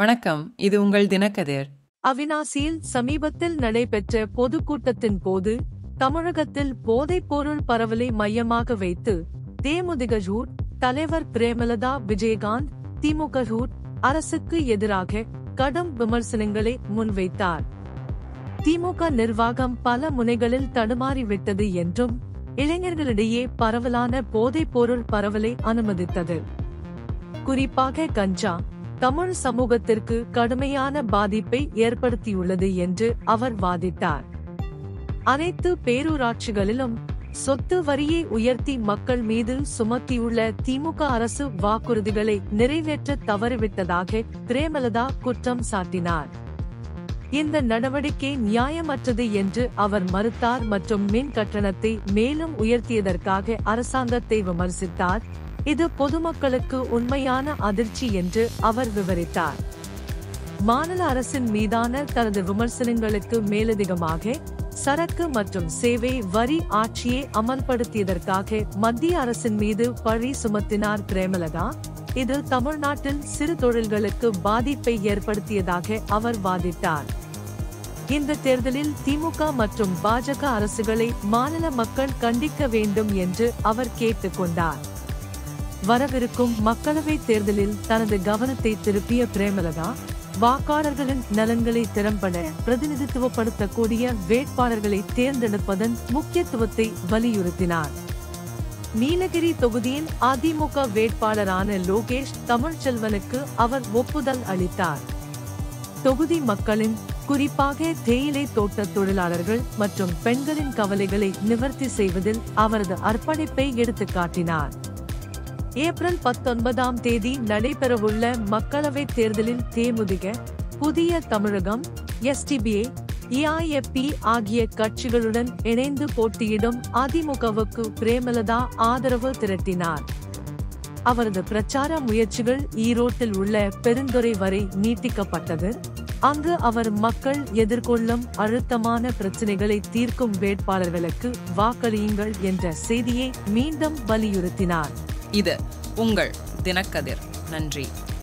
வணக்கம் இது உங்கள் தினக்கதிர் அவினாசியில் சமீபத்தில் நடைபெற்ற பொதுக்கூட்டத்தின் போது தமிழகத்தில் போதைப்பொருள் பரவலை மையமாக வைத்து தேமுதிகஜூர் தலைவர் பிரேமலதா விஜயகாந்த் திமுகஜூர் அரசுக்கு எதிராக கடும் விமர்சனங்களை முன்வைத்தார் திமுக நிர்வாகம் பல முனைகளில் தடுமாறிவிட்டது என்றும் இளைஞர்களிடையே பரவலான போதைப்பொருள் பரவலை அனுமதித்தது குறிப்பாக கஞ்சா தமிழ் சமூகத்திற்கு கடுமையான பாதிப்பை ஏற்படுத்தியுள்ளது என்று அவர் வாதிட்டார் அனைத்து பேரூராட்சிகளிலும் சொத்து வரியை உயர்த்தி மக்கள் மீது சுமத்தியுள்ள திமுக அரசு வாக்குறுதிகளை நிறைவேற்ற தவறிவிட்டதாக பிரேமலதா குற்றம் சாட்டினார் இந்த நடவடிக்கை நியாயமற்றது என்று அவர் மறுத்தார் மற்றும் மின் கட்டணத்தை மேலும் உயர்த்தியதற்காக அரசாங்கத்தை விமர்சித்தார் இது பொதுமக்களுக்கு உண்மையான அதிர்ச்சி என்று அவர் விவரித்தார் மாநில அரசின் மீதான தனது விமர்சனங்களுக்கு மேலதிகமாக சரக்கு மற்றும் சேவை வரி ஆட்சியை அமல்படுத்தியதற்காக மத்திய அரசின் மீது பழி சுமத்தினார் பிரேமலதா இது தமிழ்நாட்டில் சிறு தொழில்களுக்கு பாதிப்பை ஏற்படுத்தியதாக அவர் வாதிட்டார் இந்த தேர்தலில் திமுக மற்றும் பாஜக அரசுகளை மாநில மக்கள் கண்டிக்க வேண்டும் என்று அவர் கேட்டுக்கொண்டார் வரவிருக்கும் மக்களவைத் தேர்தலில் தனது கவனத்தை திருப்பிய பிரேமலதா வாக்காளர்களின் நலன்களை திறம்பட பிரதிநிதித்துவப்படுத்தக்கூடிய வேட்பாளர்களை தேர்ந்தெடுப்பதன் முக்கியத்துவத்தை வலியுறுத்தினார் நீலகிரி தொகுதியின் அதிமுக வேட்பாளரான லோகேஷ் தமிழ்ச்செல்வனுக்கு அவர் ஒப்புதல் அளித்தார் தொகுதி மக்களின் குறிப்பாக தேயிலை தோட்ட தொழிலாளர்கள் மற்றும் பெண்களின் கவலைகளை நிவர்த்தி செய்வதில் அவரது அர்ப்பணிப்பை எடுத்துக்காட்டினார் ஏப்ரல் பத்தொன்பதாம் தேதி நடைபெறவுள்ள மக்களவைத் தேர்தலில் தேமுதிக புதிய தமிழகம் எஸ்டிபிஏ ஏஐஎப்பி ஆகிய கட்சிகளுடன் இணைந்து போட்டியிடும் அதிமுகவுக்கு பிரேமலதா ஆதரவு திரட்டினார் அவரது பிரச்சார முயற்சிகள் ஈரோட்டில் உள்ள பெருந்துறை வரை நீட்டிக்கப்பட்டது அங்கு அவர் மக்கள் எதிர்கொள்ளும் அழுத்தமான பிரச்சினைகளை தீர்க்கும் வேட்பாளர்களுக்கு வாக்களியுங்கள் என்ற செய்தியை மீண்டும் வலியுறுத்தினார் இது உங்கள் தினக்கதிர் நன்றி